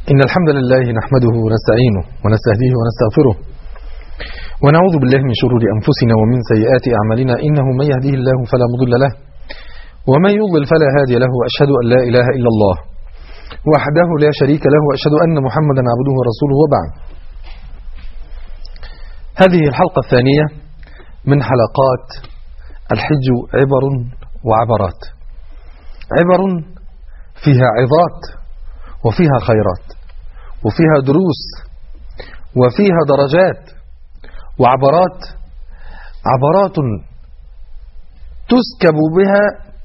إن الحمد لله نحمده ونستعينه ونستهديه ونستغفره ونعوذ بالله من شرور أنفسنا ومن سيئات أعمالنا إنه من يهديه الله فلا مضل له ومن يضلل فلا هادي له وأشهد أن لا إله إلا الله وحده لا شريك له وأشهد أن محمدا عبده ورسوله وبعد هذه الحلقة الثانية من حلقات الحج عبر وعبرات عبر فيها عظات وفيها خيرات وفيها دروس وفيها درجات وعبرات عبرات تسكب بها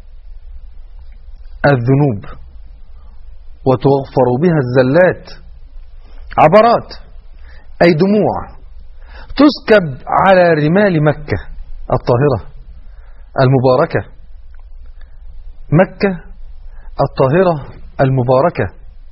الذنوب وتغفر بها الزلات عبرات أي دموع تسكب على رمال مكة الطاهرة المباركة مكة الطاهرة المباركة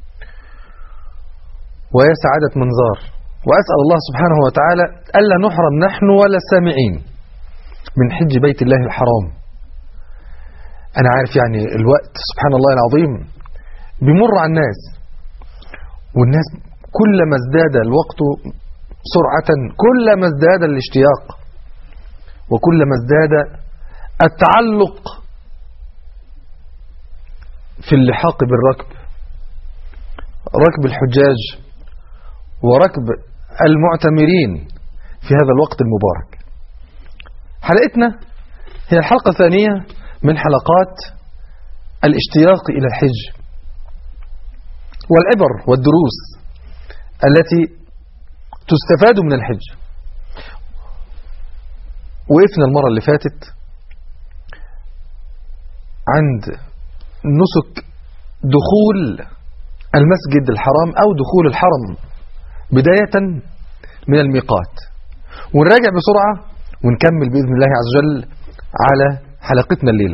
ويا سعادة منظار وأسأل الله سبحانه وتعالى ألا نحرم نحن ولا السامعين من حج بيت الله الحرام أنا عارف يعني الوقت سبحان الله العظيم بيمر على الناس والناس كلما ازداد الوقت سرعة كلما ازداد الاشتياق وكلما ازداد التعلق في اللحاق بالركب ركب الحجاج وركب المعتمرين في هذا الوقت المبارك حلقتنا هي الحلقة الثانية من حلقات الاشتياق إلى الحج والعبر والدروس التي تستفاد من الحج وقفنا المرة اللي فاتت عند نسك دخول المسجد الحرام أو دخول الحرم بداية من الميقات ونراجع بسرعة ونكمل بإذن الله عز وجل على حلقتنا الليلة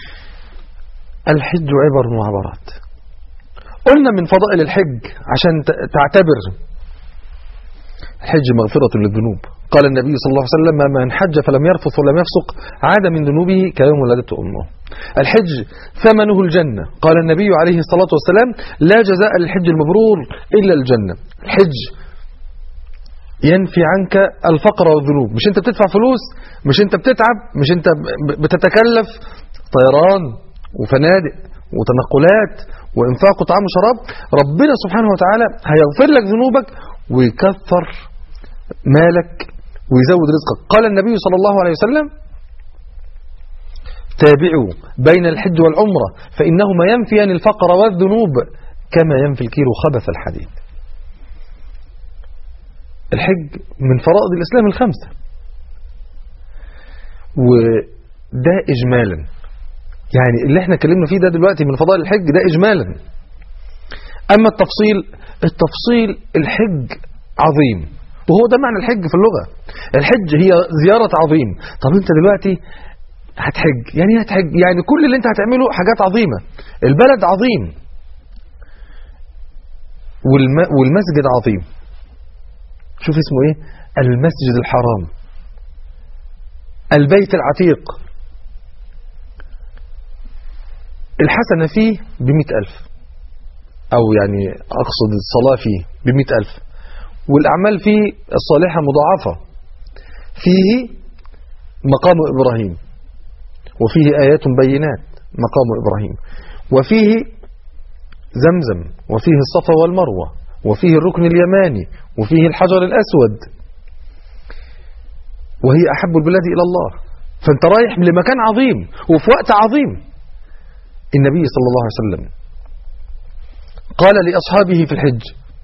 الحج عبر وعبرات قلنا من فضائل الحج عشان تعتبر الحج مغفرة للذنوب قال النبي صلى الله عليه وسلم من حج فلم يرفث ولم يفسق عاد من ذنوبه كيوم ولدته أمه الحج ثمنه الجنة قال النبي عليه الصلاة والسلام لا جزاء للحج المبرور إلا الجنة الحج ينفي عنك الفقر والذنوب مش انت بتدفع فلوس مش انت بتتعب مش انت بتتكلف طيران وفنادق وتنقلات وانفاق طعام وشراب ربنا سبحانه وتعالى هيغفر لك ذنوبك ويكثر مالك ويزود رزقك قال النبي صلى الله عليه وسلم تابعوا بين الحج والعمرة فإنهما ينفيان الفقر والذنوب كما ينفي الكير خبث الحديد الحج من فرائض الإسلام الخمسة وده إجمالا يعني اللي احنا اتكلمنا فيه ده دلوقتي من فضائل الحج ده إجمالا أما التفصيل التفصيل الحج عظيم وهو ده معنى الحج في اللغة الحج هي زيارة عظيم طب انت دلوقتي هتحج يعني هتحج يعني كل اللي انت هتعمله حاجات عظيمة البلد عظيم والم... والمسجد عظيم شوف اسمه ايه المسجد الحرام البيت العتيق الحسنة فيه بمئة ألف أو يعني أقصد الصلاة فيه بمئة ألف والأعمال فيه الصالحة مضاعفة فيه مقام إبراهيم وفيه آيات بينات مقام إبراهيم وفيه زمزم وفيه الصفا والمروة وفيه الركن اليماني وفيه الحجر الأسود وهي أحب البلاد إلى الله فأنت رايح لمكان عظيم وفي وقت عظيم النبي صلى الله عليه وسلم قال لأصحابه في الحج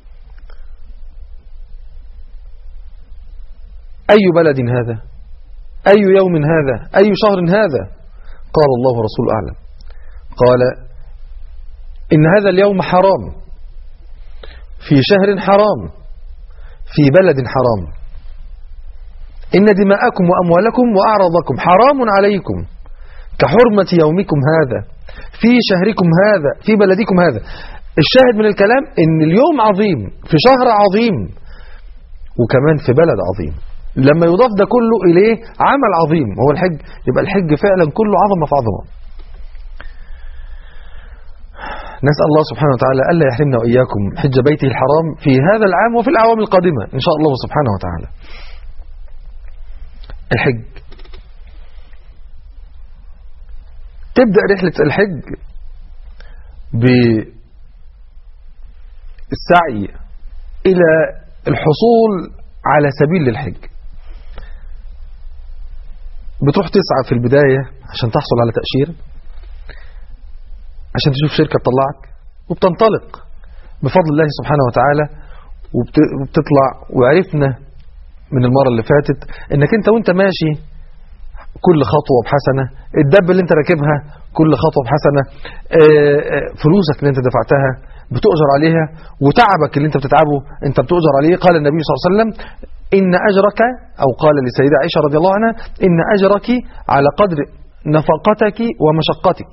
أي بلد هذا أي يوم هذا أي شهر هذا قال الله ورسوله أعلم قال إن هذا اليوم حرام في شهر حرام في بلد حرام إن دماءكم وأموالكم وأعراضكم حرام عليكم كحرمة يومكم هذا في شهركم هذا في بلدكم هذا الشاهد من الكلام إن اليوم عظيم في شهر عظيم وكمان في بلد عظيم لما يضاف ده كله إليه عمل عظيم هو الحج يبقى الحج فعلا كله عظمة في عظمة نسأل الله سبحانه وتعالى ألا يحرمنا وإياكم حج بيته الحرام في هذا العام وفي الأعوام القادمة إن شاء الله سبحانه وتعالى الحج تبدأ رحلة الحج بالسعي إلى الحصول على سبيل للحج بتروح تسعى في البداية عشان تحصل على تأشيرة عشان تشوف شركة تطلعك وبتنطلق بفضل الله سبحانه وتعالى وبتطلع وعرفنا من المرة اللي فاتت انك انت وانت ماشي كل خطوة بحسنة الدب اللي انت راكبها كل خطوة بحسنة فلوسك اللي انت دفعتها بتؤجر عليها وتعبك اللي انت بتتعبه انت بتؤجر عليه قال النبي صلى الله عليه وسلم إن أجرك أو قال لسيدة عائشة رضي الله عنها إن أجرك على قدر نفقتك ومشقتك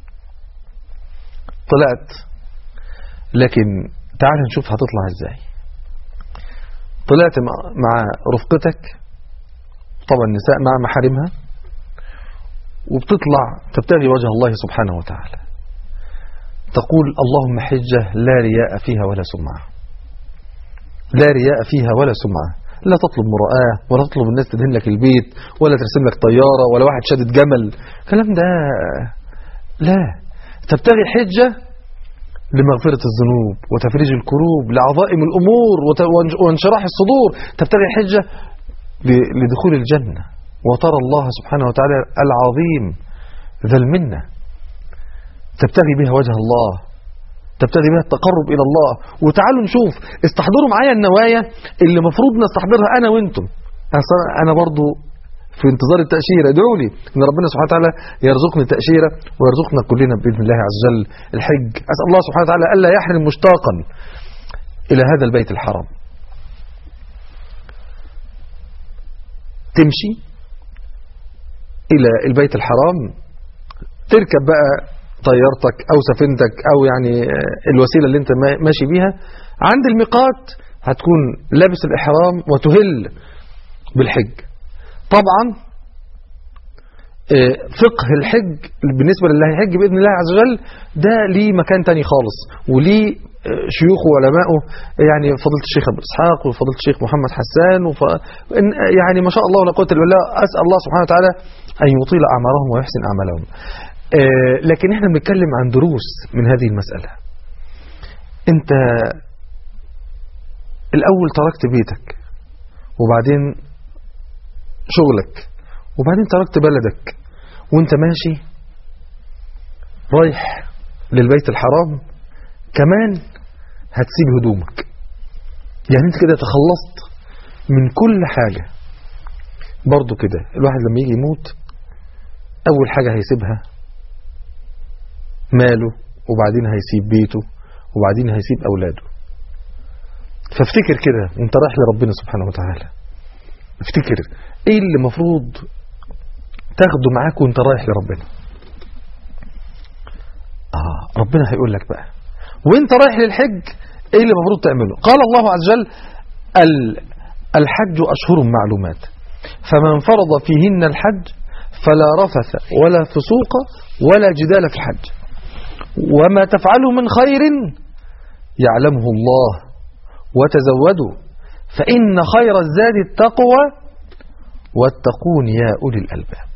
طلعت لكن تعال نشوف هتطلع ازاي طلعت مع رفقتك طبعا النساء مع محارمها وبتطلع تبتغي وجه الله سبحانه وتعالى تقول اللهم حجة لا رياء فيها ولا سمعة لا رياء فيها ولا سمعة لا تطلب مرآة ولا تطلب الناس تدهن لك البيت ولا ترسم لك طيارة ولا واحد شادد جمل الكلام ده لا تبتغي حجة لمغفرة الذنوب وتفريج الكروب لعظائم الأمور وانشراح الصدور تبتغي حجة لدخول الجنة وترى الله سبحانه وتعالى العظيم ذا المنة تبتغي بها وجه الله تبتغي بها التقرب إلى الله وتعالوا نشوف استحضروا معايا النوايا اللي مفروض نستحضرها أنا وانتم أنا برضو في انتظار التأشيرة ادعوا لي ان ربنا سبحانه وتعالى يرزقني التأشيرة ويرزقنا كلنا بإذن الله عز وجل الحج أسأل الله سبحانه وتعالى ألا يحرم مشتاقا إلى هذا البيت الحرام تمشي إلى البيت الحرام تركب بقى طيارتك أو سفينتك أو يعني الوسيلة اللي انت ماشي بيها عند الميقات هتكون لابس الإحرام وتهل بالحج طبعا فقه الحج بالنسبة لله هيحج بإذن الله عز وجل ده ليه مكان تاني خالص وليه شيوخه وعلمائه يعني فضيله الشيخ ابو اسحاق وفضيله الشيخ محمد حسان وف... يعني ما شاء الله ولا قوه الا بالله اسال الله سبحانه وتعالى ان يطيل اعمارهم ويحسن اعمالهم لكن احنا بنتكلم عن دروس من هذه المساله انت الاول تركت بيتك وبعدين شغلك وبعدين تركت بلدك وانت ماشي رايح للبيت الحرام كمان هتسيب هدومك يعني انت كده تخلصت من كل حاجة برضو كده الواحد لما يجي يموت اول حاجة هيسيبها ماله وبعدين هيسيب بيته وبعدين هيسيب اولاده فافتكر كده وانت رايح لربنا سبحانه وتعالى افتكر ايه اللي المفروض تاخده معاك وانت رايح لربنا اه ربنا هيقول لك بقى وانت رايح للحج ايه اللي المفروض تعمله قال الله عز وجل الحج اشهر معلومات فمن فرض فيهن الحج فلا رفث ولا فسوق ولا جدال في الحج وما تفعله من خير يعلمه الله وتزودوا فإن خير الزاد التقوى واتقون يا أولي الألباب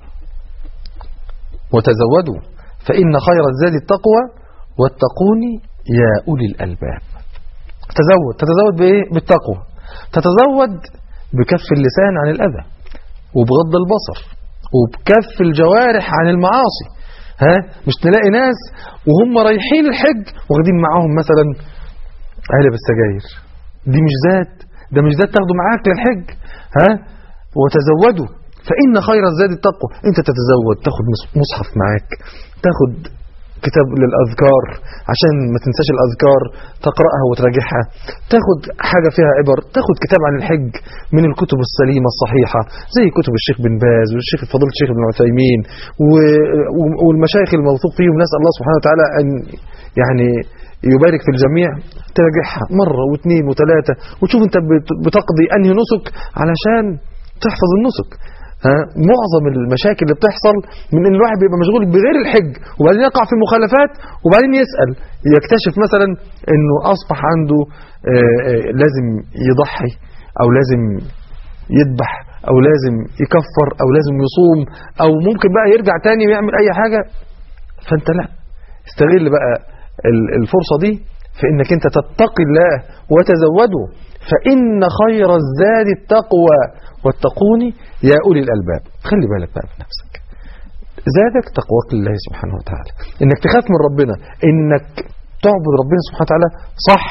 وتزودوا فإن خير الزاد التقوى واتقوني يا أولي الألباب تزود تتزود بإيه؟ بالتقوى تتزود بكف اللسان عن الأذى وبغض البصر وبكف الجوارح عن المعاصي ها مش تلاقي ناس وهم رايحين الحج واخدين معاهم مثلا علب السجاير دي مش ذات ده مش ذات تاخده معاك للحج ها وتزودوا فإن خير الزاد التقوى انت تتزود تاخد مصحف معاك تاخد كتاب للأذكار عشان ما تنساش الأذكار تقرأها وتراجعها تاخد حاجة فيها عبر تاخد كتاب عن الحج من الكتب السليمة الصحيحة زي كتب الشيخ بن باز والشيخ فضيلة الشيخ ابن عثيمين والمشايخ الموثوق فيهم نسأل الله سبحانه وتعالى أن يعني يبارك في الجميع تراجعها مرة واثنين وثلاثة وتشوف انت بتقضي أنهي نسك علشان تحفظ النسك ها معظم المشاكل اللي بتحصل من ان الواحد بيبقى مشغول بغير الحج وبعدين يقع في مخالفات وبعدين يسأل يكتشف مثلا انه اصبح عنده آه، آه، لازم يضحي او لازم يذبح او لازم يكفر او لازم يصوم او ممكن بقى يرجع تاني ويعمل اي حاجة فانت لا استغل بقى ال- الفرصة دي في انك انت تتقي الله وتزودوا فإن خير الزاد التقوى واتقوني يا أولي الألباب خلي بالك بقى في نفسك زادك تقواك لله سبحانه وتعالى انك تخاف من ربنا انك تعبد ربنا سبحانه وتعالى صح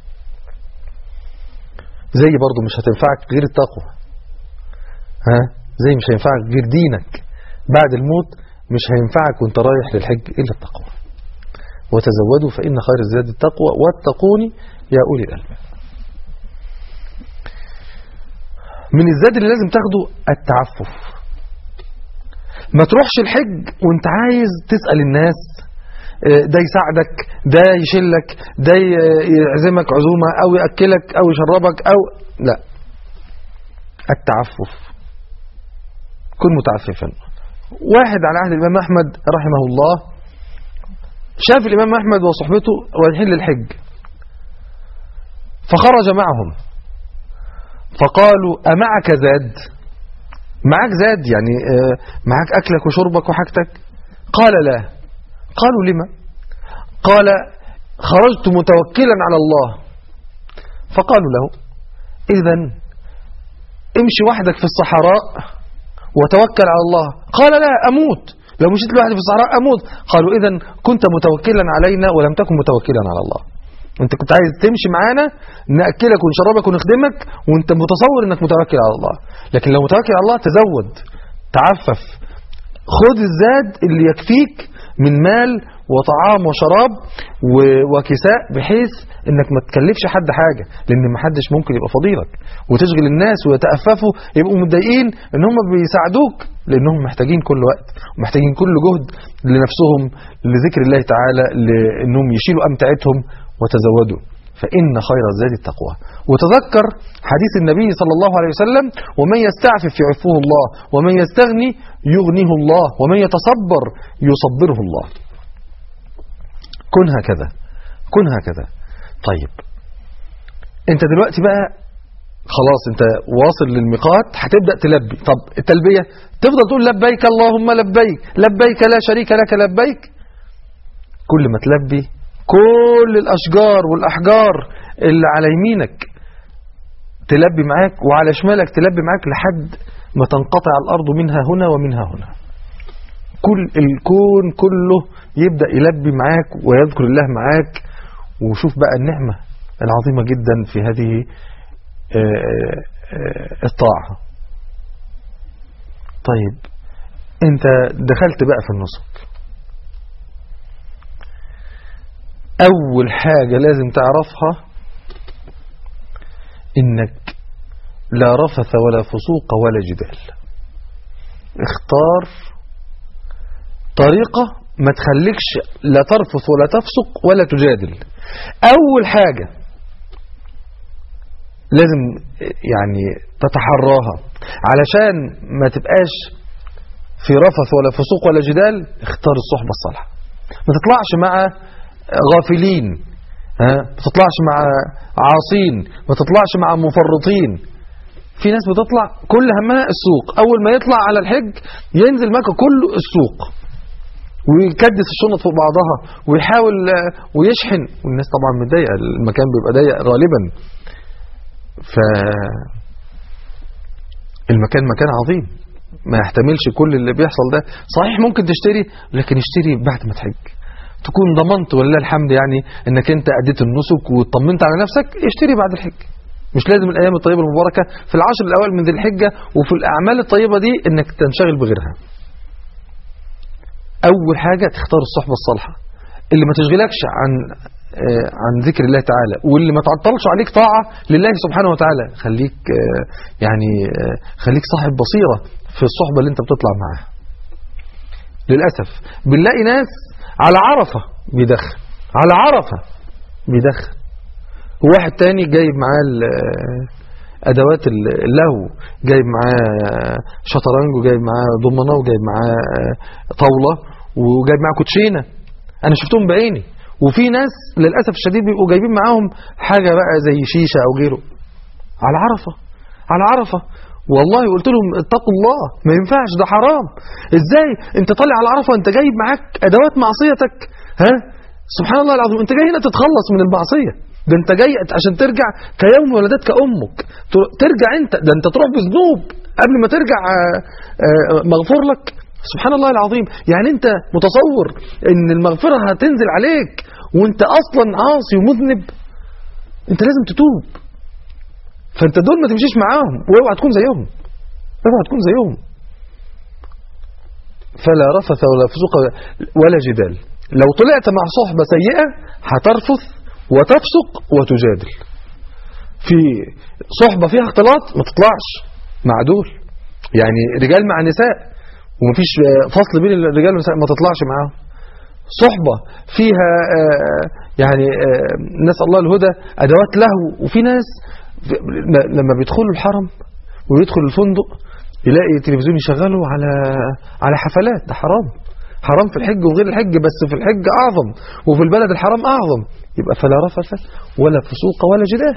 زي برضو مش هتنفعك غير التقوى ها زي مش هينفعك غير دينك بعد الموت مش هينفعك وانت رايح للحج إلا التقوى وتزودوا فإن خير الزاد التقوى واتقوني يا أولي الألباب من الزاد اللي لازم تاخده التعفف ما تروحش الحج وانت عايز تسأل الناس آه، ده يساعدك ده يشلك ده ي- يعزمك عزومة او يأكلك او يشربك او لا التعفف كن متعففا واحد على عهد الإمام أحمد رحمه الله شاف الإمام أحمد وصحبته رايحين للحج فخرج معهم فقالوا أمعك زاد معك زاد يعني آه، معك أكلك وشربك وحاجتك قال لا قالوا لما قال خرجت متوكلا على الله فقالوا له إذا امشي وحدك في الصحراء وتوكل على الله قال لا أموت لو مشيت لوحدي في الصحراء أموت قالوا إذا كنت متوكلا علينا ولم تكن متوكلا على الله انت كنت عايز تمشي معانا نأكلك ونشربك ونخدمك وانت متصور انك متوكل على الله لكن لو متوكل على الله تزود تعفف خذ الزاد اللي يكفيك من مال وطعام وشراب و- وكساء بحيث انك ما تكلفش حد حاجة لان ما حدش ممكن يبقى فضيلك وتشغل الناس ويتأففوا يبقوا متضايقين ان هم بيساعدوك لانهم محتاجين كل وقت ومحتاجين كل جهد لنفسهم لذكر الله تعالى لانهم يشيلوا امتعتهم وتزودوا فإن خير الزاد التقوى وتذكر حديث النبي صلى الله عليه وسلم ومن يستعفف يعفه الله ومن يستغني يغنيه الله ومن يتصبر يصبره الله كن هكذا كن هكذا طيب انت دلوقتي بقى خلاص انت واصل للميقات هتبدأ تلبي طب التلبية تفضل تقول لبيك اللهم لبيك لبيك لا شريك لك لبيك كل ما تلبي كل الأشجار والأحجار اللي على يمينك تلبي معاك وعلى شمالك تلبي معاك لحد ما تنقطع الأرض منها هنا ومنها هنا كل الكون كله يبدأ يلبي معاك ويذكر الله معاك وشوف بقى النعمة العظيمة جدا في هذه آه، آه، الطاعة طيب انت دخلت بقى في النسك أول حاجة لازم تعرفها إنك لا رفث ولا فسوق ولا جدال اختار طريقة ما تخليكش لا ترفث ولا تفسق ولا تجادل أول حاجة لازم يعني تتحراها علشان ما تبقاش في رفث ولا فسوق ولا جدال اختار الصحبة الصالحة ما تطلعش مع غافلين ها ما تطلعش مع عاصين ما تطلعش مع مفرطين في ناس بتطلع كل همها السوق اول ما يطلع على الحج ينزل مكة كله السوق ويكدس الشنط فوق بعضها ويحاول آه، ويشحن والناس طبعا متضايقه المكان بيبقى ضيق غالبا ف المكان مكان عظيم ما يحتملش كل اللي بيحصل ده صحيح ممكن تشتري لكن اشتري بعد ما تحج تكون ضمنت ولله الحمد يعني انك انت اديت النسك واطمنت على نفسك اشتري بعد الحج مش لازم الايام الطيبه المباركه في العشر الاوائل من ذي الحجه وفي الاعمال الطيبه دي انك تنشغل بغيرها اول حاجه تختار الصحبه الصالحه اللي ما تشغلكش عن آه، عن ذكر الله تعالى واللي ما تعطلش عليك طاعه لله سبحانه وتعالى خليك آه، يعني آه، خليك صاحب بصيره في الصحبه اللي انت بتطلع معاها للاسف بنلاقي ناس على عرفه بيدخن على عرفه بيدخن وواحد تاني جايب معاه ال- ادوات اللهو جايب معاه شطرنج وجايب معاه ضمنه وجايب معاه طاوله وجايب معاه كوتشينه انا شفتهم بعيني وفي ناس للاسف الشديد بيبقوا جايبين معاهم حاجه بقى زي شيشه او غيره على عرفه على عرفه والله قلت لهم اتقوا الله ما ينفعش ده حرام ازاي انت طالع على عرفه انت جايب معاك ادوات معصيتك ها سبحان الله العظيم انت جاي هنا تتخلص من المعصيه ده انت جاي عشان ترجع كيوم ولدتك امك ترجع انت ده انت تروح بذنوب قبل ما ترجع مغفور لك سبحان الله العظيم يعني انت متصور ان المغفره هتنزل عليك وانت اصلا عاصي ومذنب انت لازم تتوب فانت دول ما تمشيش معاهم واوعى تكون زيهم اوعى تكون زيهم فلا رفث ولا فسوق ولا جدال لو طلعت مع صحبة سيئة هترفث وتفسق وتجادل في صحبة فيها اختلاط ما تطلعش مع دول يعني رجال مع نساء ومفيش فصل بين الرجال والنساء ما تطلعش معاهم صحبة فيها يعني نسأل الله الهدى أدوات لهو وفي ناس لما بيدخلوا الحرم ويدخل الفندق يلاقي تلفزيون يشغله على على حفلات ده حرام حرام في الحج وغير الحج بس في الحج أعظم وفي البلد الحرام أعظم يبقى فلا رفث ولا فسوق ولا جدال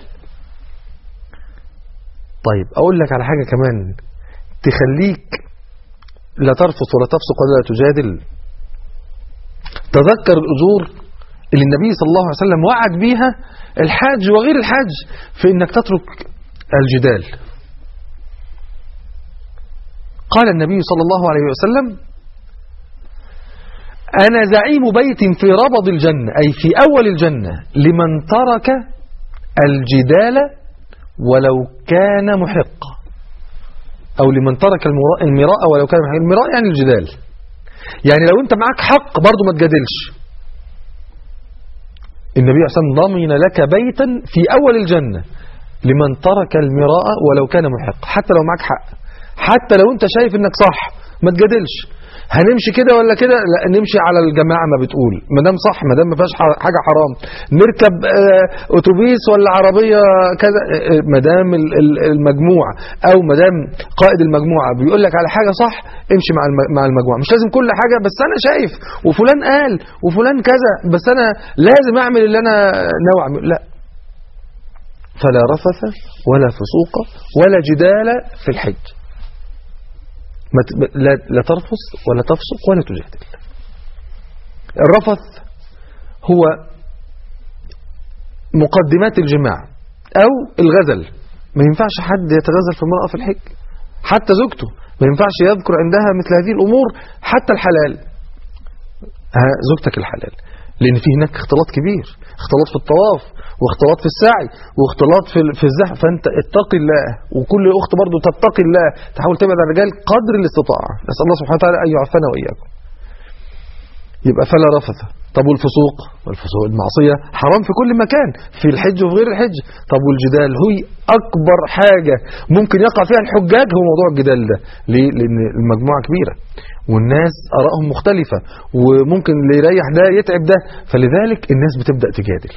طيب أقول لك على حاجة كمان تخليك لا ترفث ولا تفسق ولا تجادل تذكر الأجور اللي النبي صلى الله عليه وسلم وعد بيها الحاج وغير الحاج في انك تترك الجدال قال النبي صلى الله عليه وسلم أنا زعيم بيت في ربض الجنة أي في أول الجنة لمن ترك الجدال ولو كان محقا أو لمن ترك المراء ولو كان محقا المراء يعني الجدال يعني لو أنت معك حق برضو ما تجادلش النبي عليه الصلاة والسلام ضمن لك بيتا في أول الجنة لمن ترك المراء ولو كان محق حتى لو معك حق حتى لو أنت شايف أنك صح ما تجادلش هنمشي كده ولا كده لا نمشي على الجماعة ما بتقول ما دام صح ما دام ما فيهاش حاجة حرام نركب اتوبيس ولا عربية كذا ما دام المجموعة او ما دام قائد المجموعة بيقول لك على حاجة صح امشي مع مع المجموعة مش لازم كل حاجة بس انا شايف وفلان قال وفلان كذا بس انا لازم اعمل اللي انا ناوي اعمل لا فلا رفث ولا فسوق ولا جدال في الحج لا ترفث ولا تفسق ولا تجادل الرفث هو مقدمات الجماع أو الغزل ما ينفعش حد يتغزل في المرأة في الحج حتى زوجته ما ينفعش يذكر عندها مثل هذه الأمور حتى الحلال ها زوجتك الحلال لأن في هناك اختلاط كبير اختلاط في الطواف واختلاط في السعي واختلاط في في الزحف فانت اتقي الله وكل اخت برضه تتقي الله تحاول تبعد عن الرجال قدر الاستطاعه نسال الله سبحانه وتعالى ان يعفنا واياكم يبقى فلا رفث طب والفسوق والفسوق المعصيه حرام في كل مكان في الحج وفي غير الحج طب والجدال هو اكبر حاجه ممكن يقع فيها الحجاج هو موضوع الجدال ده ليه لان المجموعه كبيره والناس ارائهم مختلفه وممكن اللي يريح ده يتعب ده فلذلك الناس بتبدا تجادل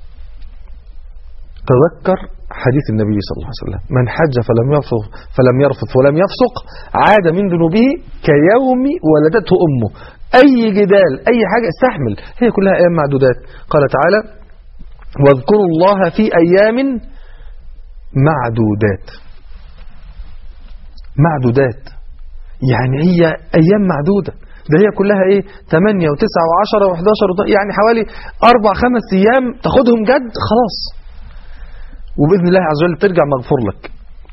تذكر حديث النبي صلى الله عليه وسلم من حج فلم يرفض فلم يرفض ولم يفسق عاد من ذنوبه كيوم ولدته امه اي جدال اي حاجه استحمل هي كلها ايام معدودات قال تعالى واذكروا الله في ايام معدودات معدودات يعني هي ايام معدوده ده هي كلها ايه 8 و9 و10 و11 يعني حوالي 4 5 ايام تاخدهم جد خلاص وبإذن الله عز وجل ترجع مغفور لك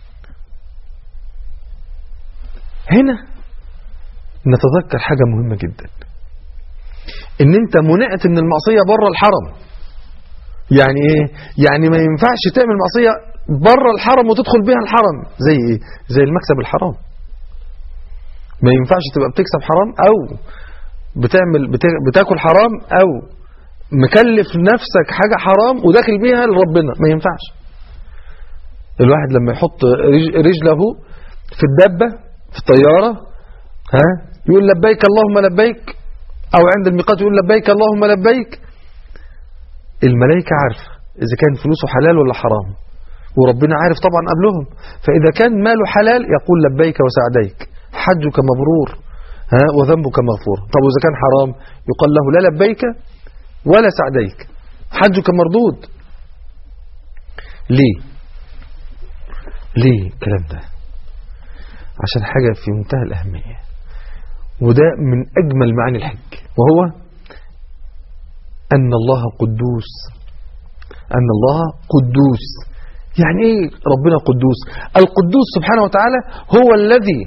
هنا نتذكر حاجة مهمة جدا ان انت منعت من المعصية بره الحرم يعني ايه يعني ما ينفعش تعمل معصية بره الحرم وتدخل بها الحرم زي ايه زي المكسب الحرام ما ينفعش تبقى بتكسب حرام او بتعمل بتاكل حرام او مكلف نفسك حاجة حرام وداخل بيها لربنا ما ينفعش الواحد لما يحط رجله في الدبة في الطيارة ها يقول لبيك اللهم لبيك أو عند الميقات يقول لبيك اللهم لبيك الملائكة عارفة إذا كان فلوسه حلال ولا حرام وربنا عارف طبعا قبلهم فإذا كان ماله حلال يقول لبيك وسعديك حجك مبرور ها وذنبك مغفور طب وإذا كان حرام يقال له لا لبيك ولا سعديك حجك مردود ليه ليه الكلام ده عشان حاجة في منتهى الأهمية وده من أجمل معاني الحج وهو أن الله قدوس أن الله قدوس يعني إيه ربنا قدوس القدوس سبحانه وتعالى هو الذي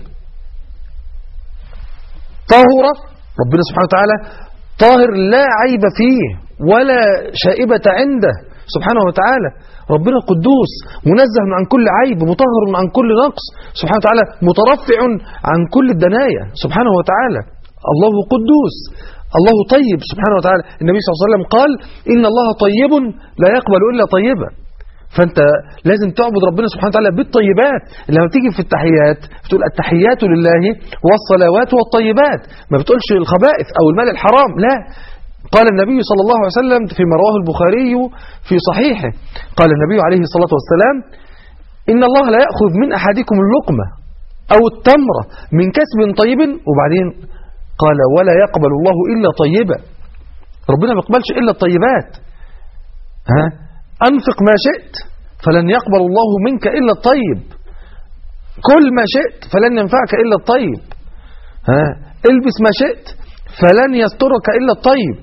طهر ربنا سبحانه وتعالى طاهر لا عيب فيه ولا شائبة عنده سبحانه وتعالى ربنا قدوس منزه عن كل عيب مطهر عن كل نقص سبحانه وتعالى مترفع عن كل الدنايا سبحانه وتعالى الله قدوس الله طيب سبحانه وتعالى النبي صلى الله عليه وسلم قال إن الله طيب لا يقبل إلا طيبا فأنت لازم تعبد ربنا سبحانه وتعالى بالطيبات لما تيجي في التحيات بتقول التحيات لله والصلوات والطيبات ما بتقولش الخبائث أو المال الحرام لا قال النبي صلى الله عليه وسلم فيما رواه البخاري في صحيحه قال النبي عليه الصلاة والسلام إن الله لا يأخذ من أحدكم اللقمة أو التمرة من كسب طيب وبعدين قال ولا يقبل الله إلا طيبا ربنا ما يقبلش إلا الطيبات ها أنفق ما شئت فلن يقبل الله منك إلا الطيب كل ما شئت فلن ينفعك إلا الطيب ها البس ما شئت فلن يسترك إلا الطيب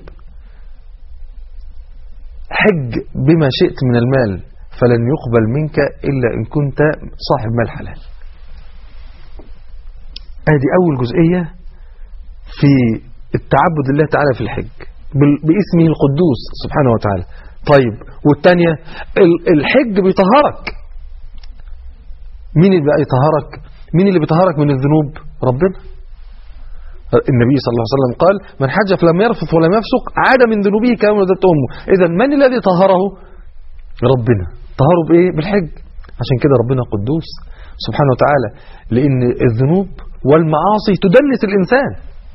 حج بما شئت من المال فلن يقبل منك إلا إن كنت صاحب مال حلال ادي أول جزئية في التعبد لله تعالى في الحج باسمه القدوس سبحانه وتعالى طيب والثانية الحج بيطهرك مين اللي بقى يطهرك مين اللي بيطهرك من الذنوب ربنا النبي صلى الله عليه وسلم قال من حج فلم يرفث ولم يفسق عاد من ذنوبه كما ولدت امه اذا من الذي طهره ربنا طهره بايه بالحج عشان كده ربنا قدوس سبحانه وتعالى لان الذنوب والمعاصي تدنس الانسان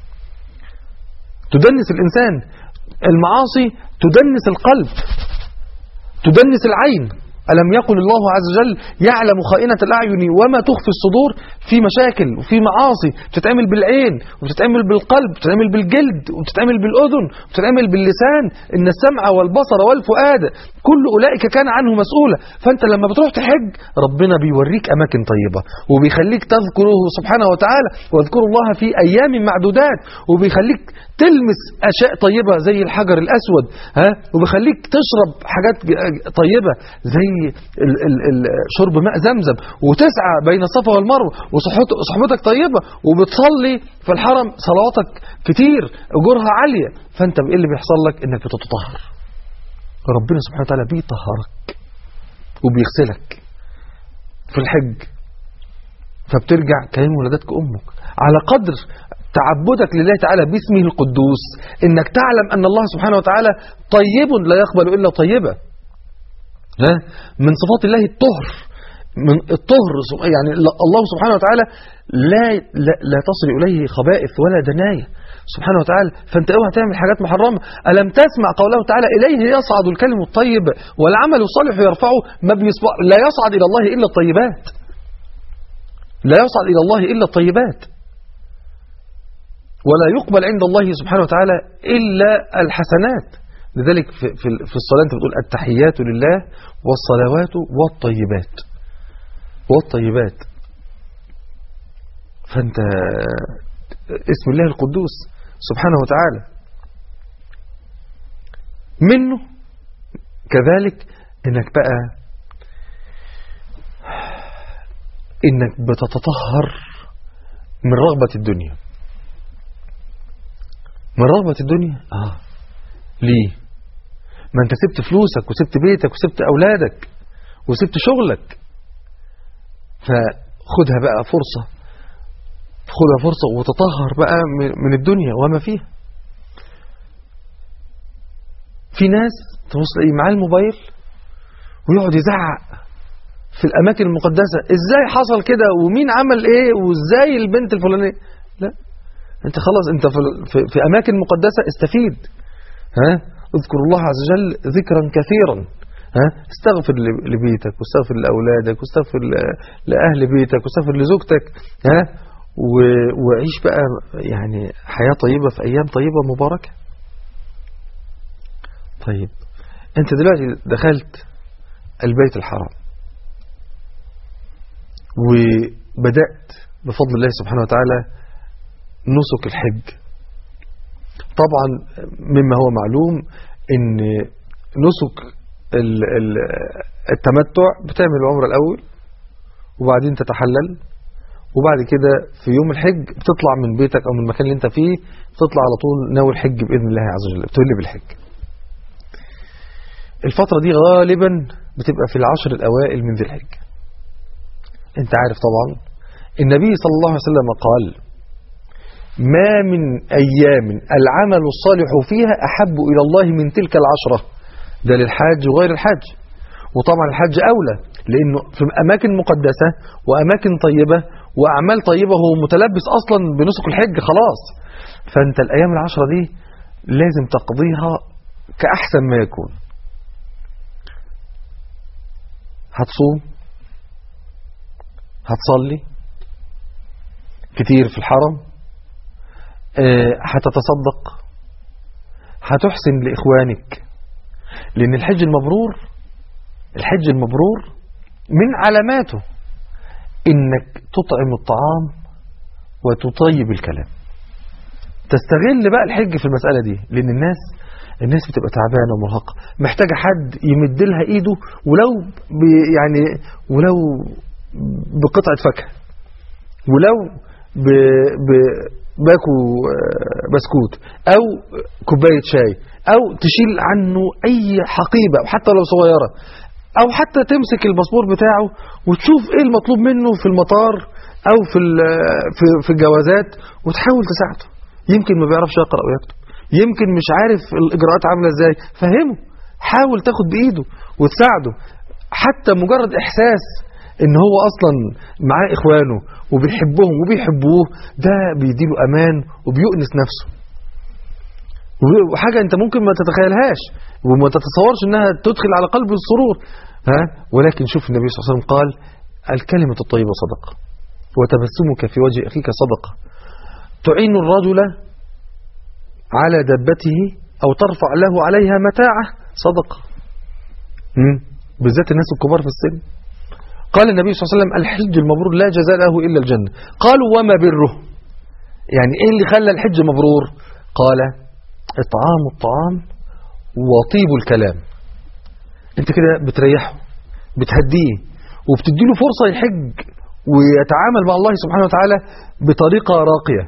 تدنس الانسان المعاصي تدنس القلب تدنس العين ألم يقل الله عز وجل يعلم خائنة الأعين وما تخفي الصدور في مشاكل وفي معاصي بتتعمل بالعين وبتتعمل بالقلب بتتعمل بالجلد وبتتعمل بالأذن وبتتعمل باللسان إن السمع والبصر والفؤاد كل أولئك كان عنه مسؤولة فأنت لما بتروح تحج ربنا بيوريك أماكن طيبة وبيخليك تذكره سبحانه وتعالى واذكروا الله في أيام معدودات وبيخليك تلمس أشياء طيبة زي الحجر الأسود ها وبيخليك تشرب حاجات طيبة زي ال ال ال شرب ماء زمزم وتسعى بين الصفا والمروة وصحبتك طيبة وبتصلي في الحرم صلواتك كتير أجورها عالية فأنت إيه اللي بيحصل لك إنك بتتطهر ربنا سبحانه وتعالى بيطهرك وبيغسلك في الحج فبترجع كأن ولدتك أمك على قدر تعبدك لله تعالى باسمه القدوس انك تعلم ان الله سبحانه وتعالى طيب لا يقبل الا طيبا من صفات الله الطهر من الطهر يعني الله سبحانه وتعالى لا لا, لا تصل اليه خبائث ولا دنايا سبحانه وتعالى فانت اوعى تعمل حاجات محرمه الم تسمع قوله تعالى اليه يصعد الكلم الطيب والعمل الصالح يرفعه ما لا يصعد الى الله الا الطيبات لا يصعد الى الله الا الطيبات ولا يقبل عند الله سبحانه وتعالى إلا الحسنات لذلك في, في, في الصلاة أنت بتقول التحيات لله والصلوات والطيبات والطيبات فأنت اسم الله القدوس سبحانه وتعالى منه كذلك انك بقى انك بتتطهر من رغبة الدنيا من رغبة الدنيا آه ليه ما انت سبت فلوسك وسبت بيتك وسبت أولادك وسبت شغلك فخدها بقى فرصة خدها فرصة وتطهر بقى من الدنيا وما فيها في ناس تبص معاه الموبايل ويقعد يزعق في الأماكن المقدسة إزاي حصل كده ومين عمل إيه وإزاي البنت الفلانية لا انت خلاص انت في, في اماكن مقدسه استفيد ها اذكر الله عز وجل ذكرا كثيرا ها استغفر ل- لبيتك واستغفر لأولادك واستغفر ل- لأهل بيتك واستغفر لزوجتك ها و- وعيش بقى يعني حياة طيبة في أيام طيبة مباركة طيب أنت دلوقتي دخلت البيت الحرام وبدأت بفضل الله سبحانه وتعالى نسك الحج طبعا مما هو معلوم ان نسك ال- ال- التمتع بتعمل العمرة الأول وبعدين تتحلل وبعد كده في يوم الحج بتطلع من بيتك أو من المكان اللي انت فيه بتطلع على طول ناوي الحج بإذن الله عز وجل بتولي بالحج الفترة دي غالبا بتبقى في العشر الأوائل من ذي الحجة انت عارف طبعا النبي صلى الله عليه وسلم قال ما من أيام العمل الصالح فيها أحب إلى الله من تلك العشرة ده للحاج وغير الحاج وطبعا الحج أولى لأنه في أماكن مقدسة وأماكن طيبة وأعمال طيبة هو متلبس أصلا بنسك الحج خلاص فأنت الأيام العشرة دي لازم تقضيها كأحسن ما يكون هتصوم هتصلي كتير في الحرم آه، هتتصدق هتحسن لإخوانك لأن الحج المبرور الحج المبرور من علاماته إنك تطعم الطعام وتطيب الكلام تستغل بقى الحج في المسألة دي لأن الناس الناس بتبقى تعبانة ومرهقة محتاجة حد يمد لها إيده ولو ب يعني ولو بقطعة فاكهة ولو ب ب باكو آه، بسكوت أو كوباية شاي أو تشيل عنه أي حقيبة حتى لو صغيرة أو حتى تمسك الباسبور بتاعه وتشوف إيه المطلوب منه في المطار أو في ال- في في الجوازات وتحاول تساعده يمكن ما بيعرفش يقرأ ويكتب يمكن مش عارف الإجراءات عاملة إزاي فهمه حاول تاخد بإيده وتساعده حتى مجرد إحساس إن هو أصلا معاه إخوانه وبيحبهم وبيحبوه ده بيديله أمان وبيؤنس نفسه وحاجة أنت ممكن ما تتخيلهاش وما تتصورش أنها تدخل على قلب السرور ها ولكن شوف النبي صلى الله عليه وسلم قال الكلمة الطيبة صدقة وتبسمك في وجه أخيك صدقة تعين الرجل على دبته أو ترفع له عليها متاعه صدقة مم. بالذات الناس الكبار في السن قال النبي صلى الله عليه وسلم الحج المبرور لا جزاء له إلا الجنة قالوا وما بره يعني إيه اللي خلى الحج مبرور قال إطعام الطعام وطيب الكلام انت كده بتريحه بتهديه وبتديله فرصة يحج ويتعامل مع الله سبحانه وتعالى بطريقة راقية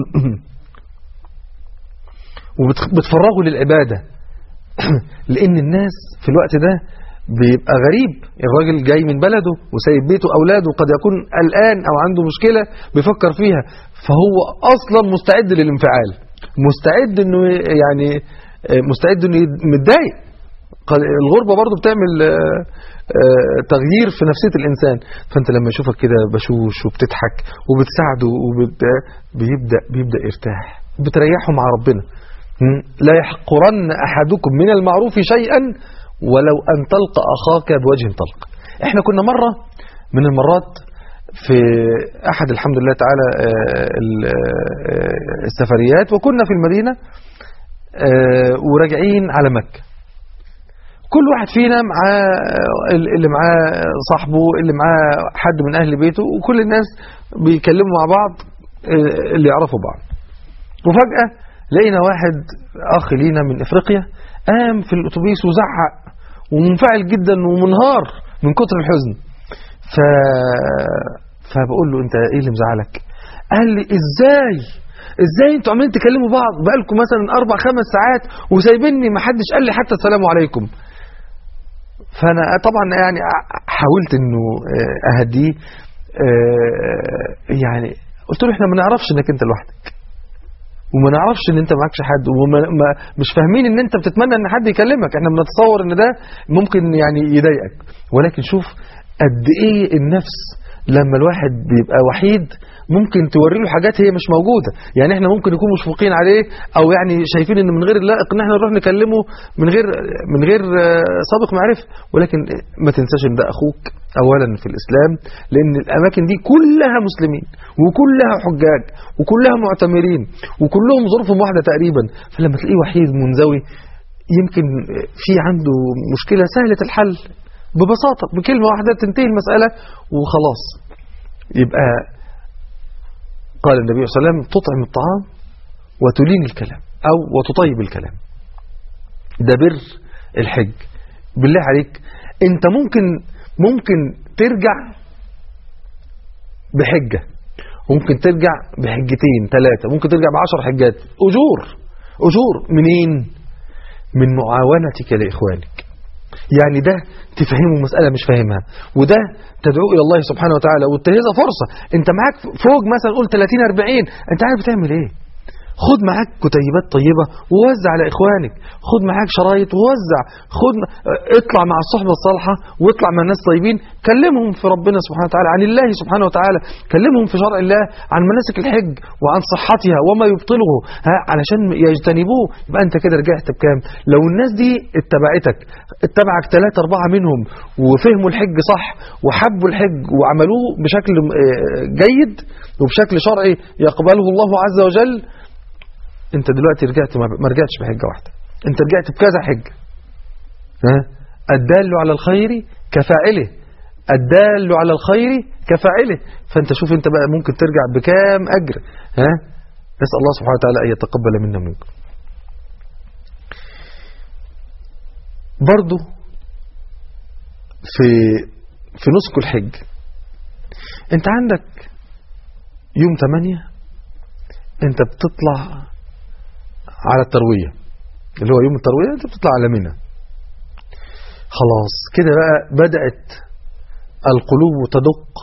وبتفرغه للعبادة لأن الناس في الوقت ده بيبقى غريب الراجل جاي من بلده وسايب بيته أولاده قد يكون قلقان أو عنده مشكلة بيفكر فيها فهو أصلا مستعد للانفعال مستعد أنه يعني مستعد أنه متضايق الغربة برضو بتعمل تغيير في نفسية الإنسان فأنت لما يشوفك كده بشوش وبتضحك وبتساعده وبت... بيبدأ, بيبدأ يرتاح بتريحه مع ربنا لا يحقرن أحدكم من المعروف شيئا ولو أن تلقى أخاك بوجه طلق احنا كنا مرة من المرات في أحد الحمد لله تعالى السفريات وكنا في المدينة وراجعين على مكة كل واحد فينا معاه اللي معاه صاحبه اللي معاه حد من أهل بيته وكل الناس بيكلموا مع بعض اللي يعرفوا بعض وفجأة لقينا واحد أخ لينا من إفريقيا قام في الأتوبيس وزعق ومنفعل جدا ومنهار من كتر الحزن ف... فبقول له انت ايه اللي مزعلك قال لي ازاي ازاي انتوا عمالين تكلموا بعض بقالكم مثلا اربع خمس ساعات وسايبيني ما حدش قال لي حتى السلام عليكم فانا طبعا يعني حاولت انه اهديه يعني قلت له احنا ما نعرفش انك انت لوحدك وما نعرفش ان انت معكش حد وما ما مش فاهمين ان انت بتتمنى ان حد يكلمك احنا بنتصور ان ده ممكن يعني يضايقك ولكن شوف قد ايه النفس لما الواحد بيبقى وحيد ممكن توري له حاجات هي مش موجودة يعني احنا ممكن نكون مشفقين عليه او يعني شايفين ان من غير اللائق ان احنا نروح نكلمه من غير من غير آه، سابق معرفة ولكن ما تنساش ان ده اخوك اولا في الاسلام لان الاماكن دي كلها مسلمين وكلها حجاج وكلها معتمرين وكلهم ظروفهم واحدة تقريبا فلما تلاقيه وحيد منزوي يمكن في عنده مشكلة سهلة الحل ببساطة بكلمة واحدة تنتهي المسألة وخلاص يبقى قال النبي صلى الله عليه وسلم تطعم الطعام وتلين الكلام أو وتطيب الكلام ده بر الحج بالله عليك انت ممكن ممكن ترجع بحجة ممكن ترجع بحجتين ثلاثة ممكن ترجع بعشر حجات أجور أجور منين من معاونتك لإخوانك يعني ده تفهمه مسألة مش فاهمها وده تدعو إلى الله سبحانه وتعالى وتنتهزها فرصة انت معاك فوق مثلا قول 30 40 انت عارف بتعمل ايه خد معاك كتيبات طيبة ووزع على إخوانك خد معاك شرايط ووزع خد اطلع مع الصحبة الصالحة واطلع مع الناس طيبين كلمهم في ربنا سبحانه وتعالى عن الله سبحانه وتعالى كلمهم في شرع الله عن مناسك الحج وعن صحتها وما يبطله ها علشان يجتنبوه يبقى انت كده رجعت بكام لو الناس دي اتبعتك اتبعك ثلاثة أربعة منهم وفهموا الحج صح وحبوا الحج وعملوه بشكل جيد وبشكل شرعي يقبله الله عز وجل انت دلوقتي رجعت ما رجعتش بحجة واحدة انت رجعت بكذا حجة ها الدال على الخير كفاعله الدال على الخير كفاعله فانت شوف انت بقى ممكن ترجع بكام اجر ها نسأل الله سبحانه وتعالى ان يتقبل منا منكم برضو في في نسك الحج انت عندك يوم 8 انت بتطلع على التروية اللي هو يوم التروية انت بتطلع على منى خلاص كده بقى بدأت القلوب تدق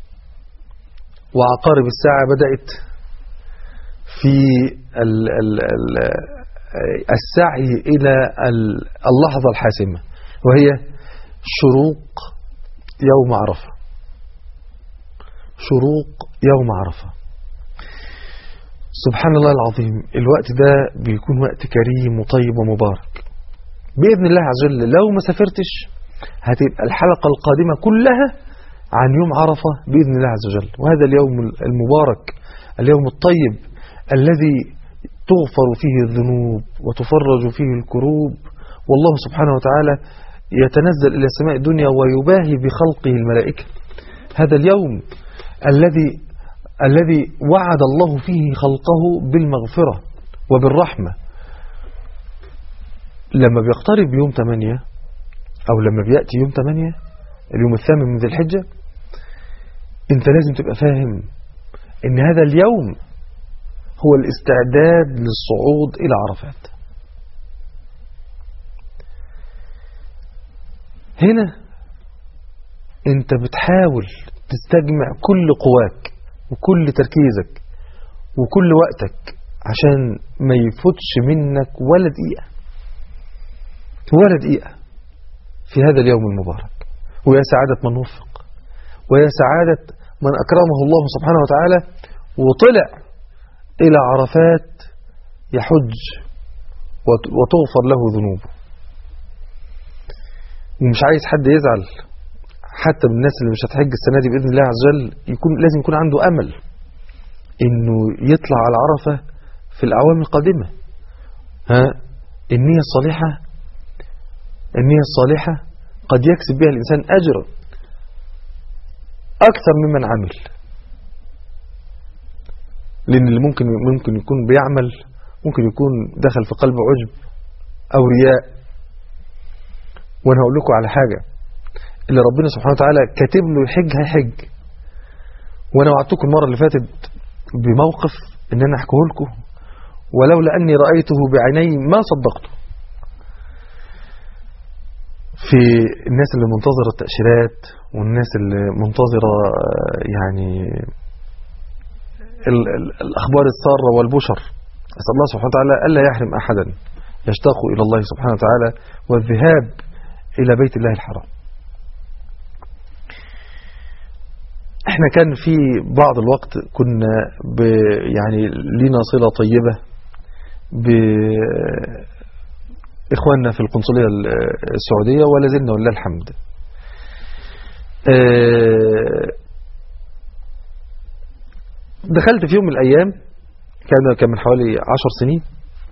وعقارب الساعة بدأت في ال ال ال السعي إلى اللحظة الحاسمة وهي شروق يوم عرفة شروق يوم عرفة سبحان الله العظيم الوقت ده بيكون وقت كريم وطيب ومبارك بإذن الله عز وجل لو ما سافرتش هتبقى الحلقة القادمة كلها عن يوم عرفة بإذن الله عز وجل وهذا اليوم المبارك اليوم الطيب الذي تغفر فيه الذنوب وتفرج فيه الكروب والله سبحانه وتعالى يتنزل إلى سماء الدنيا ويباهي بخلقه الملائكة هذا اليوم الذي الذي وعد الله فيه خلقه بالمغفرة وبالرحمة لما بيقترب يوم 8 أو لما بيأتي يوم 8 اليوم الثامن من ذي الحجة انت لازم تبقى فاهم ان هذا اليوم هو الاستعداد للصعود إلى عرفات هنا انت بتحاول تستجمع كل قواك وكل تركيزك وكل وقتك عشان ما يفوتش منك ولا دقيقة ولا دقيقة في هذا اليوم المبارك ويا سعادة من وفق ويا سعادة من أكرمه الله سبحانه وتعالى وطلع إلى عرفات يحج وتغفر له ذنوبه ومش عايز حد يزعل حتى من الناس اللي مش هتحج السنة دي بإذن الله عز وجل يكون لازم يكون عنده أمل إنه يطلع على عرفة في الأعوام القادمة ها النية الصالحة النية الصالحة قد يكسب بها الإنسان أجرا أكثر ممن عمل لأن اللي ممكن ممكن يكون بيعمل ممكن يكون دخل في قلبه عجب أو رياء وأنا هقول لكم على حاجة اللي ربنا سبحانه وتعالى كاتب له يحج هيحج وانا وعدتكم المره اللي فاتت بموقف ان انا احكيه لكم ولولا اني رايته بعيني ما صدقته في الناس اللي منتظره التاشيرات والناس اللي منتظره يعني ال ال الاخبار الساره والبشر اسال الله سبحانه وتعالى الا يحرم احدا يشتاق الى الله سبحانه وتعالى والذهاب الى بيت الله الحرام احنا كان في بعض الوقت كنا ب يعني لينا صلة طيبة بإخواننا في القنصلية السعودية ولا زلنا ولله الحمد آه، دخلت في يوم من الأيام كان كان من حوالي عشر سنين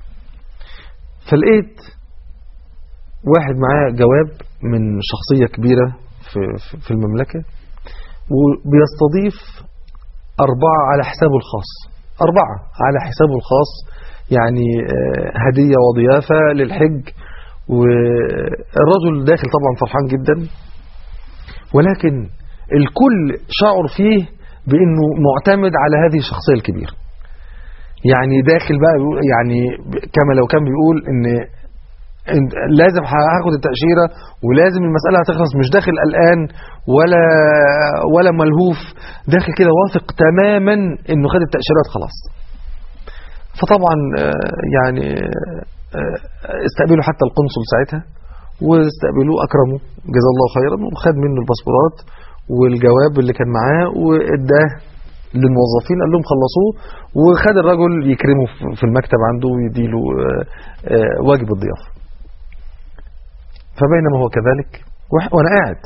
فلقيت واحد معاه جواب من شخصية كبيرة في, في- في المملكة وبيستضيف أربعة على حسابه الخاص أربعة على حسابه الخاص يعني آه، هدية وضيافة للحج والرجل داخل طبعا فرحان جدا ولكن الكل شعر فيه بأنه معتمد على هذه الشخصية الكبيرة يعني داخل بقى بيقول يعني كما لو كان بيقول ان إن- لازم هاخد التأشيرة ولازم المسألة هتخلص مش داخل قلقان ولا ولا ملهوف داخل كده واثق تماما انه خد التأشيرات خلاص فطبعا آه، يعني آه، استقبلوا حتى القنصل ساعتها واستقبلوه اكرموه جزاه الله خيرا وخد منه الباسبورات والجواب اللي كان معاه واداه للموظفين قال لهم خلصوه وخد الرجل يكرمه في- في المكتب عنده ويديله آه، آه، واجب الضيافه فبينما هو كذلك وح- وانا قاعد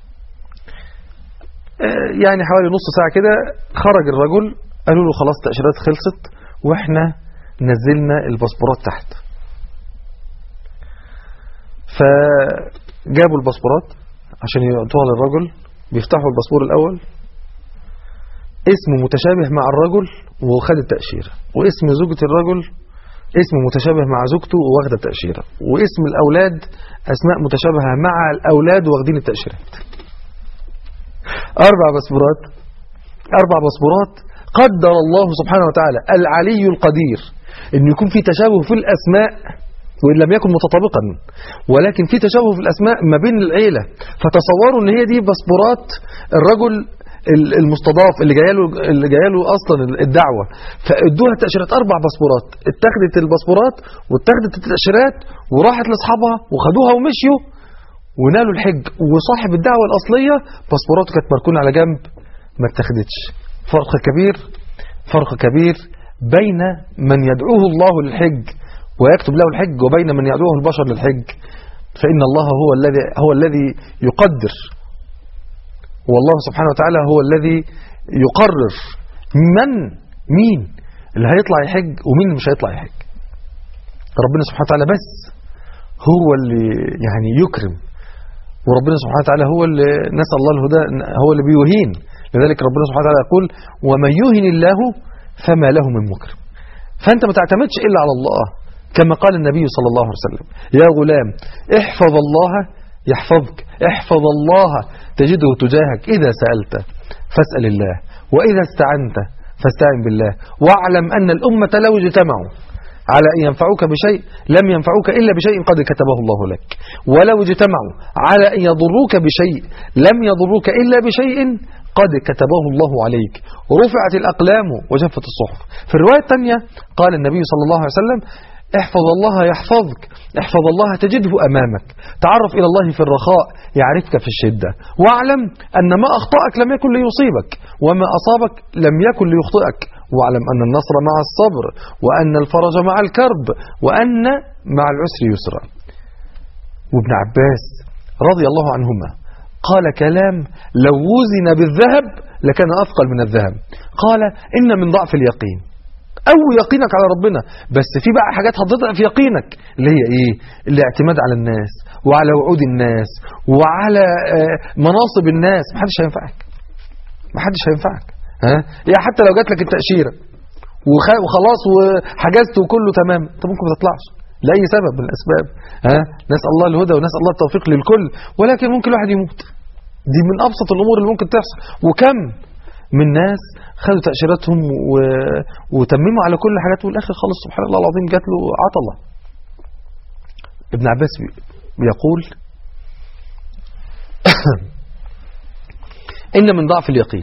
آه، يعني حوالي نص ساعة كده خرج الرجل قالوا له خلاص تأشيرات خلصت واحنا نزلنا الباسبورات تحت فجابوا الباسبورات عشان يعطوها للرجل بيفتحوا الباسبور الأول اسمه متشابه مع الرجل وخد التأشيرة واسم زوجة الرجل اسمه متشابه مع زوجته واخد التأشيرة واسم الأولاد أسماء متشابهة مع الأولاد واخدين التأشيرات أربع باسبورات أربع باسبورات قدر الله سبحانه وتعالى العلي القدير أن يكون في تشابه في الأسماء وإن لم يكن متطابقا ولكن في تشابه في الأسماء ما بين العيلة فتصوروا أن هي دي باسبورات الرجل ال- المستضاف اللي جايه له اللي جايه له اصلا الدعوه فادوها التاشيرات اربع باسبورات اتخذت الباسبورات واتخذت التاشيرات وراحت لاصحابها وخدوها ومشيوا ونالوا الحج وصاحب الدعوه الاصليه باسبوراته كانت مركونه على جنب ما اتخذتش فرق كبير فرق كبير بين من يدعوه الله للحج ويكتب له الحج وبين من يدعوه البشر للحج فإن الله هو الذي هو الذي يقدر والله سبحانه وتعالى هو الذي يقرر من مين اللي هيطلع يحج ومين اللي مش هيطلع يحج ربنا سبحانه وتعالى بس هو اللي يعني يكرم وربنا سبحانه وتعالى هو اللي نسأل الله الهدى هو اللي بيهين لذلك ربنا سبحانه وتعالى يقول ومن يهن الله فما له من مكرم فأنت ما تعتمدش إلا على الله كما قال النبي صلى الله عليه وسلم يا غلام احفظ الله يحفظك احفظ الله تجده تجاهك إذا سألت فاسأل الله وإذا استعنت فاستعن بالله واعلم أن الأمة لو اجتمعوا على أن ينفعوك بشيء لم ينفعوك إلا بشيء قد كتبه الله لك ولو اجتمعوا على أن يضروك بشيء لم يضروك إلا بشيء قد كتبه الله عليك رفعت الأقلام وجفت الصحف في الرواية الثانية قال النبي صلى الله عليه وسلم احفظ الله يحفظك احفظ الله تجده أمامك تعرف إلى الله في الرخاء يعرفك في الشدة واعلم أن ما أخطأك لم يكن ليصيبك وما أصابك لم يكن ليخطئك واعلم أن النصر مع الصبر وأن الفرج مع الكرب وأن مع العسر يسرا وابن عباس رضي الله عنهما قال كلام لو وزن بالذهب لكان أثقل من الذهب قال إن من ضعف اليقين أو يقينك على ربنا بس في بقى حاجات هتضعف يقينك اللي هي إيه الاعتماد على الناس وعلى وعود الناس وعلى آه، مناصب الناس محدش هينفعك محدش هينفعك ها يعني حتى لو جات لك التأشيرة وخ- وخلاص وحجزت وكله تمام انت ممكن ما تطلعش لأي سبب من الأسباب ها نسأل الله الهدى ونسأل الله التوفيق للكل ولكن ممكن الواحد يموت دي من أبسط الأمور اللي ممكن تحصل وكم من ناس خدوا تأشيراتهم و... وتمموا على كل حاجات والآخر خالص سبحان الله العظيم جات له عطلة ابن عباس بي- بيقول إن من ضعف اليقين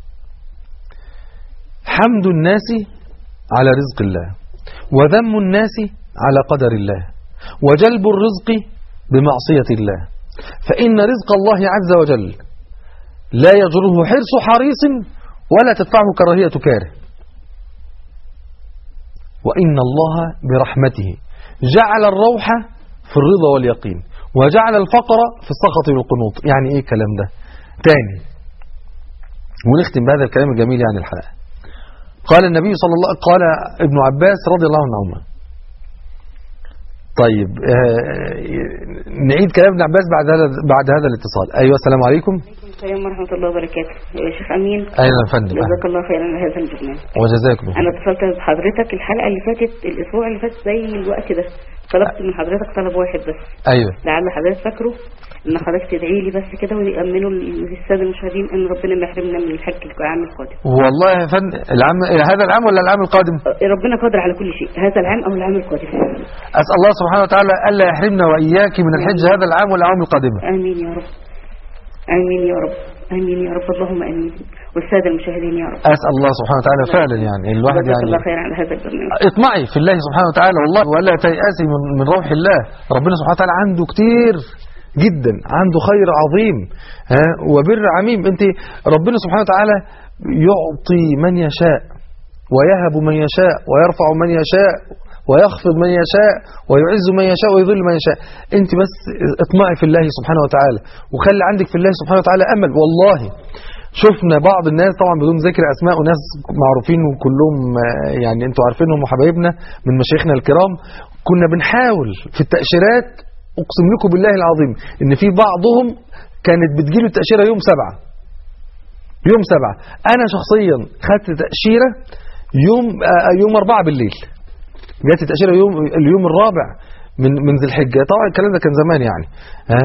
حمد الناس على رزق الله وذم الناس على قدر الله وجلب الرزق بمعصية الله فإن رزق الله عز وجل لا يجره حرص حريص ولا تدفعه كراهية كاره وإن الله برحمته جعل الروح في الرضا واليقين وجعل الفقر في السخط والقنوط يعني ايه الكلام ده تاني ونختم بهذا الكلام الجميل يعني الحلقة قال النبي صلى الله قال ابن عباس رضي الله عنهما طيب آه نعيد كلام ابن عباس بعد هذا بعد هذا الاتصال ايوه السلام عليكم السلام ورحمة الله وبركاته يا شيخ أمين ايوه يا فندم جزاك الله خيرا على هذا البرنامج وجزاكم الله أنا اتصلت بحضرتك الحلقة اللي فاتت الأسبوع اللي فات زي الوقت ده طلبت من حضرتك طلب واحد بس ايوه لعل حضرتك فاكره إن حضرتك تدعي لي بس كده ويأمنوا السادة المشاهدين إن ربنا ما يحرمنا من الحج العام القادم والله يا فندم العام هذا العام ولا العام القادم ربنا قادر على كل شيء هذا العام أو العام القادم اسال الله سبحانه وتعالى الا يحرمنا واياك من الحج هذا العام والعام القادمه آمين يا رب آمين يا رب آمين يا رب اللهم آمين والسادة المشاهدين يا رب اسال الله سبحانه وتعالى فعلا يعني الواحد جزاك يعني الله خيرا على هذا البرنامج اطمعي في الله سبحانه وتعالى والله ولا تيأسي من, من روح الله ربنا سبحانه وتعالى عنده كتير جدا عنده خير عظيم ها وبر عميم انت ربنا سبحانه وتعالى يعطي من يشاء ويهب من يشاء ويرفع من يشاء ويخفض من يشاء ويعز من يشاء ويذل من يشاء انت بس اطمعي في الله سبحانه وتعالى وخلي عندك في الله سبحانه وتعالى امل والله شفنا بعض الناس طبعا بدون ذكر اسماء وناس معروفين وكلهم آه، يعني انتوا عارفينهم وحبايبنا من مشايخنا الكرام كنا بنحاول في التأشيرات اقسم لكم بالله العظيم ان في بعضهم كانت بتجيله التأشيرة يوم سبعة يوم سبعة انا شخصيا خدت تأشيرة يوم آه، يوم أربعة بالليل جات التأشيرة يوم اليوم الرابع من من ذي الحجة طبعا الكلام ده كان زمان يعني ها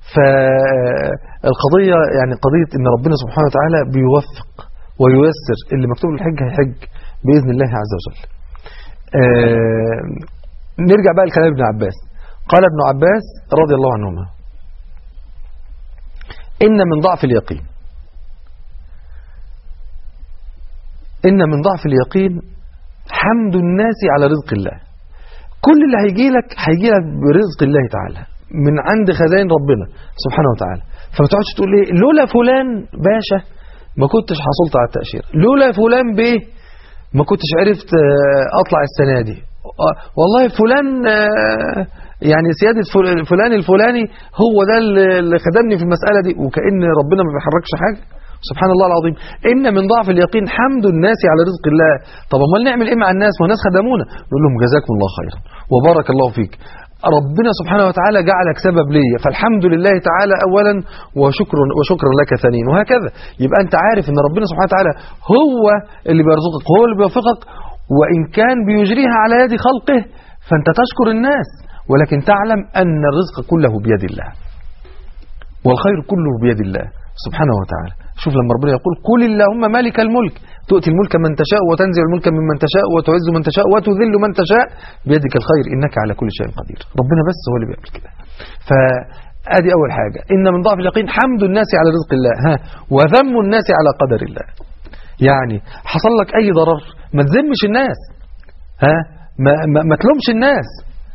فالقضية يعني قضية ان ربنا سبحانه وتعالى بيوفق وييسر اللي مكتوب له الحج هيحج بإذن الله عز وجل آه، نرجع بقى لكلام ابن عباس قال ابن عباس رضي الله عنهما إن من ضعف اليقين إن من ضعف اليقين حمد الناس على رزق الله كل اللي هيجي لك هيجي لك برزق الله تعالى من عند خزائن ربنا سبحانه وتعالى فما تقعدش تقول ايه لولا فلان باشا ما كنتش حصلت على التأشيرة لولا فلان بيه ما كنتش عرفت آه، اطلع السنة دي آه، والله فلان آه، يعني سيادة فل- فلان الفلاني هو ده اللي اللي خدمني في المسألة دي وكأن ربنا ما بيحركش حاجة سبحان الله العظيم إن من ضعف اليقين حمد الناس على رزق الله طب امال نعمل ايه مع الناس ما الناس خدمونا نقول لهم جزاكم الله خيرا وبارك الله فيك ربنا سبحانه وتعالى جعلك سبب لي فالحمد لله تعالى اولا وشكر وشكرا لك ثانيا وهكذا يبقى انت عارف ان ربنا سبحانه وتعالى هو اللي بيرزقك هو اللي بيوفقك وان كان بيجريها على يد خلقه فانت تشكر الناس ولكن تعلم ان الرزق كله بيد الله والخير كله بيد الله سبحانه وتعالى شوف لما ربنا يقول قل اللهم مالك الملك تؤتي الملك من تشاء وتنزع الملك ممن تشاء وتعز من تشاء وتذل من تشاء بيدك الخير إنك على كل شيء قدير ربنا بس هو اللي بيعمل كده فادي أول حاجة إن من ضعف اليقين حمد الناس على رزق الله ها وذم الناس على قدر الله يعني حصل لك أي ضرر ما تذمش الناس ها ما, ما, ما تلومش الناس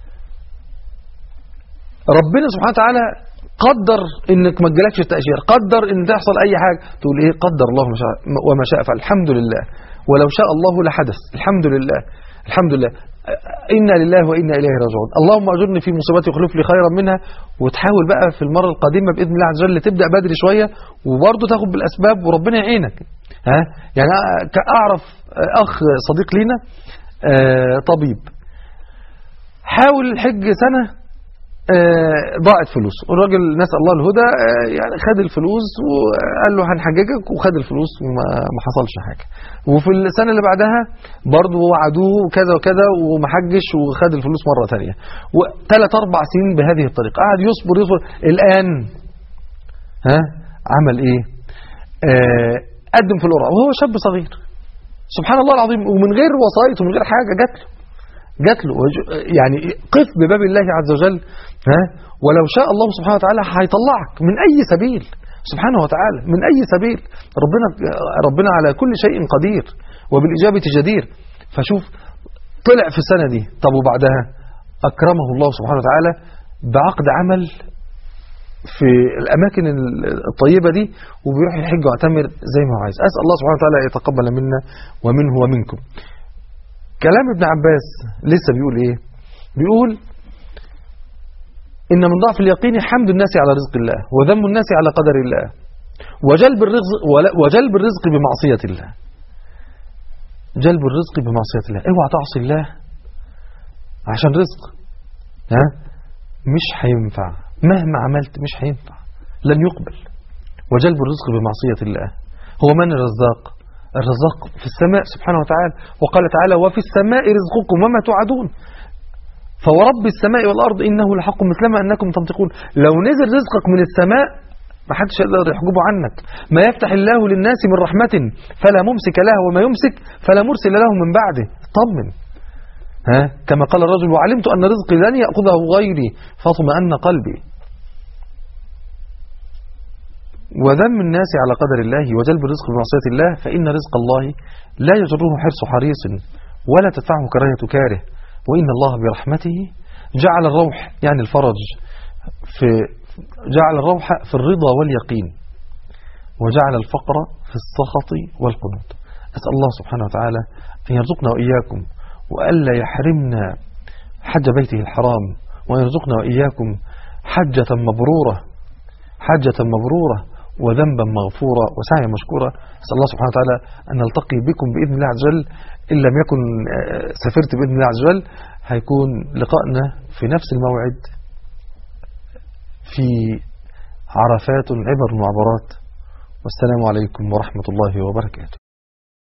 ربنا سبحانه وتعالى قدر انك ما تجيلكش التأشير قدر ان تحصل اي حاجة تقول ايه قدر الله ما شاء وما شاء فالحمد لله ولو شاء الله لحدث الحمد لله الحمد لله إنا لله وإنا إليه راجعون اللهم أجرني في مصيبتي وخلف لي خيرا منها وتحاول بقى في المرة القادمة بإذن الله عز وجل تبدأ بدري شوية وبرضه تاخد بالأسباب وربنا يعينك ها يعني أعرف أخ صديق لينا آه، طبيب حاول الحج سنة آه، ضاعت فلوس والراجل نسأل الله الهدى آه، يعني خد الفلوس وقال له هنحججك وخد الفلوس وما ما حصلش حاجة وفي السنة اللي بعدها برضه وعدوه كذا وكذا وما حجش وخد الفلوس مرة ثانية وثلاث أربع سنين بهذه الطريقة قعد يصبر يصبر الآن ها عمل إيه آه قدم في القرعة وهو شاب صغير سبحان الله العظيم ومن غير وسائط ومن غير حاجة جات له جات له يعني قف بباب الله عز وجل ها ولو شاء الله سبحانه وتعالى هيطلعك من أي سبيل سبحانه وتعالى من أي سبيل ربنا ربنا على كل شيء قدير وبالإجابة جدير فشوف طلع في السنة دي طب وبعدها أكرمه الله سبحانه وتعالى بعقد عمل في الأماكن الطيبة دي وبيروح يحج ويعتمر زي ما هو عايز أسأل الله سبحانه وتعالى يتقبل منا ومنه ومنكم كلام ابن عباس لسه بيقول إيه بيقول إن من ضعف اليقين حمد الناس على رزق الله وذم الناس على قدر الله وجلب الرزق وجلب الرزق بمعصية الله جلب الرزق بمعصية الله اوعى تعصي الله عشان رزق ها مش هينفع مهما عملت مش هينفع لن يقبل وجلب الرزق بمعصية الله هو من الرزاق الرزاق في السماء سبحانه وتعالى وقال تعالى وفي السماء رزقكم وما توعدون فورب السماء والأرض إنه لحق مثلما أنكم تنطقون لو نزل رزقك من السماء ما حدش يقدر يحجبه عنك ما يفتح الله للناس من رحمة فلا ممسك لها وما يمسك فلا مرسل له من بعده طمن ها كما قال الرجل وعلمت أن رزقي لن يأخذه غيري فاطمأن قلبي وذم الناس على قدر الله وجلب الرزق بمعصية الله فإن رزق الله لا يجره حرص حريص ولا تدفعه كراهة كاره وإن الله برحمته جعل الروح يعني الفرج في جعل الروح في الرضا واليقين وجعل الفقر في السخط والقنوط أسأل الله سبحانه وتعالى أن يرزقنا وإياكم وألا يحرمنا حج بيته الحرام وأن يرزقنا وإياكم حجة مبرورة حجة مبرورة وذنبا مغفورا وسعيا مشكورا أسأل الله سبحانه وتعالى أن نلتقي بكم بإذن الله عز وجل إن لم يكن سافرت بإذن الله عز وجل هيكون لقائنا في نفس الموعد في عرفات عبر وعبرات والسلام عليكم ورحمة الله وبركاته